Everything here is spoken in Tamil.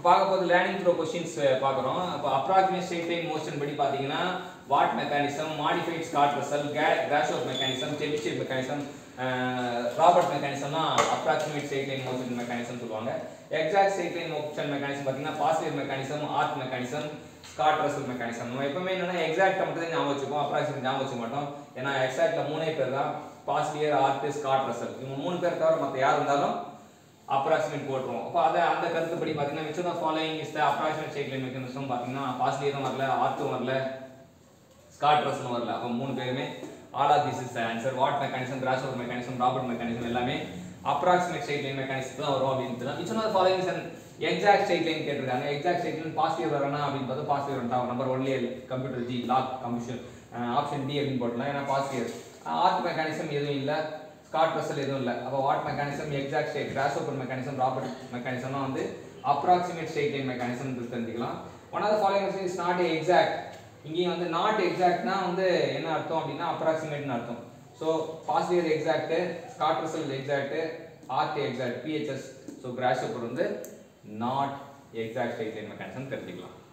பார்க்க போது லேர்னிங் த்ரோ கொஸ்டின்ஸ் பார்க்குறோம் அப்போ அப்ராக்சிமேட் ஸ்ட்ரெயிட் லைன் மோஷன் படி பார்த்தீங்கன்னா Watt mechanism modified Scott Russell grasshopper mechanism Chebyshev mechanism Robert மெக்கானிசம்னா approximate straight line motion mechanism சொல்லுவாங்க exact straight line motion mechanism பார்த்தீங்கன்னா positive mechanism Hart mechanism Scott Russell mechanism நம்ம எப்பவுமே என்னன்னா எக்ஸாக்ட் மட்டும் தான் ஞாபகம் வச்சுப்போம் அப்ராக்சிமேட் ஞாபகம் வச்சுக்க மாட்டோம் ஏன்னா எக்ஸாக்ட்ல மூணே பேர் தான் பாசிட்டிவ் ஆர்ட் ஸ்காட் ரசல் இவங்க மூணு பேர் தவிர மற்ற யார் இருந்தாலும் அப்ராக்சிமேட் போட்டுருவோம் அப்போ அதை அந்த கருத்துப்படி பார்த்தீங்கன்னா which of following is the approximate straight line mechanism பார்த்தீங்கன்னா பாசிட்டிவும் வரல ஆர்ட்டும் வரல ஸ்காட் ரசலும் வரல அப்போ மூணு பேருமே all of this is answer Watt mechanism cross over mechanism Robert mechanism எல்லாமே அப்ராக்சிமேட் ஸ்ட்ரெயிட் லைன் மெக்கானிசம் தான் வரும் அப்படின்னு தான் which of following is exact straight line கேட்டிருக்காங்க எக்ஸாக்ட் ஸ்ட்ரெயிட் லைன் பாசிட்டிவ் வரணும் அப்படின்னு பார்த்தா பாசிட்டிவ் வரணும் number only computer G log computation option D அப்படின்னு போட்டலாம் ஏன்னா பாசிட்டிவ் ஆர்ட் மெக்கானிசம் எதுவும் இல்லை ஸ்காட் ரசல் எதுவும் இல்லை அப்போ Watt mechanism exact state cross hopper mechanism Robert மெக்கானிசம்லாம் வந்து அப்ராக்சிமேட் ஸ்ட்ரெயிட் லைன் மெக்கானிசம் தெரிஞ்சுக்கலாம் one of the following is not exact இங்கேயும் வந்து நாட் எக்ஸாக்ட்னா வந்து என்ன அர்த்தம் அப்படின்னா அப்ராக்சிமேட்னு அர்த்தம் so positive exact Scott Russell exact Hart exact BHS so cross hopper வந்து not exact straight line mechanism தெரிஞ்சுக்கலாம்